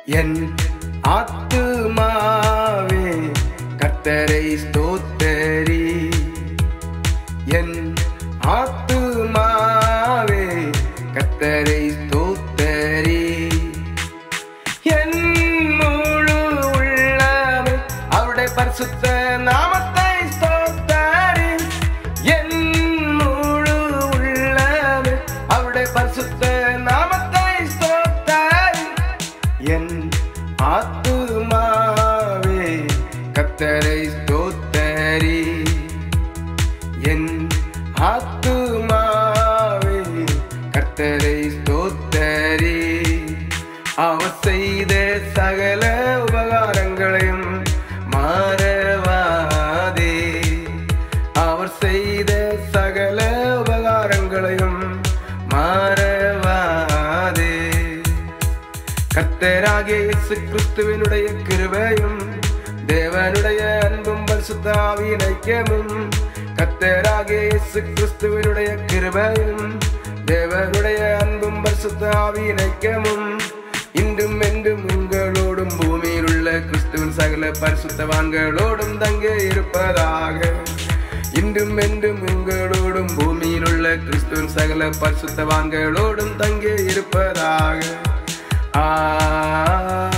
என் ஆத்துமாவே கர்த்தரை ஸ்தோத்தரி என் ஆத்துமாவே கர்த்தரை ஸ்தோத்தரி என் முழு உள்ளமே அவருடைய பரிசுத்த நாமத்தை ஸ்தோத்தரி என் முழு உள்ளமே அவருடைய பரிசுத்த நாமத்தை ஸ்தோத்தரி என் ஆத்துமாவே கத்தரை ஸ்தோத்தரி என் ஆத்துமாவே கர்த்தரை ஸ்தோத்தரி அவர் செய்த சகல உபகாரங்களையும் மாறவாதே அவர் செய்த சகல உபகாரங்களையும் மாறவாதே கர்த்தராகிய இயேசு கிறிஸ்துவினுடைய கிருபையும் தேவனுடைய அன்பும் பரிசுத்தாவியின் ஐக்கியமும் கர்த்தராகிய இயேசு கிறிஸ்துவினுடைய கிருபையும் தேவனுடைய அன்பும் பரிசுத்தாவியின் ஐக்கியமும் இன்றும் என்றும் உங்களோடும் பூமியில் உள்ள கிறிஸ்துவின் சகல பரிசுத்தவான்களோடும் தங்கே இருப்பதாக இன்றும் என்றும் உங்களோடும் பூமியில் உள்ள கிறிஸ்துவின் சகல பரிசுத்தவான்களோடும் தங்கே இருப்பதாக ஆ